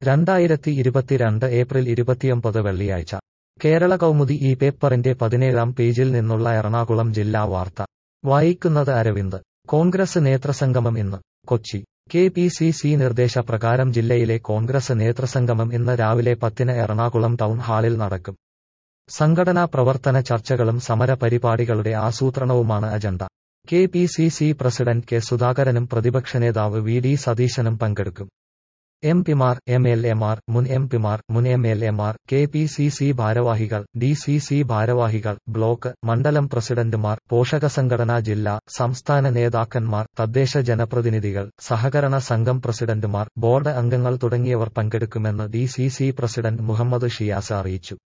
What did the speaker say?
രണ്ടായിരത്തി ഇരുപത്തിരണ്ട് ഏപ്രിൽ ഇരുപത്തിയൊമ്പത് വെള്ളിയാഴ്ച കേരള കൗമുദി ഈ പേപ്പറിന്റെ പതിനേഴാം പേജിൽ നിന്നുള്ള എറണാകുളം ജില്ലാ വാർത്ത വായിക്കുന്നത് അരവിന്ദ് കോൺഗ്രസ് നേതൃസംഗമം ഇന്ന് Kochi K P C C നിർദ്ദേശപ്രകാരം ജില്ലയിലെ കോൺഗ്രസ് നേതൃസംഗമം ഇന്ന് രാവിലെ പത്തിന് എറണാകുളം ടൗൺ ഹാളിൽ നടക്കും സംഘടനാ പ്രവർത്തന ചർച്ചകളും സമര പരിപാടികളുടെ ആസൂത്രണവുമാണ് agenda K P C C president K സുധാകരനും പ്രതിപക്ഷ നേതാവ് വി ഡി സതീശനും പങ്കെടുക്കും എം പിമാർ എം എൽ എമാർ മുൻ എം പിമാർ മുൻ എം എൽ എമാർ കെ പി സി സി ഭാരവാഹികൾ ഡി സി സി ഭാരവാഹികൾ ബ്ലോക്ക് മണ്ഡലം പ്രസിഡന്റുമാർ പോഷക സംഘടനാ ജില്ലാ സംസ്ഥാന നേതാക്കന്മാർ തദ്ദേശ ജനപ്രതിനിധികൾ സഹകരണ സംഘം പ്രസിഡന്റുമാർ ബോർഡ് അംഗങ്ങൾ തുടങ്ങിയവർ പങ്കെടുക്കുമെന്ന് D C C president Muhammad Shiyas അറിയിച്ചു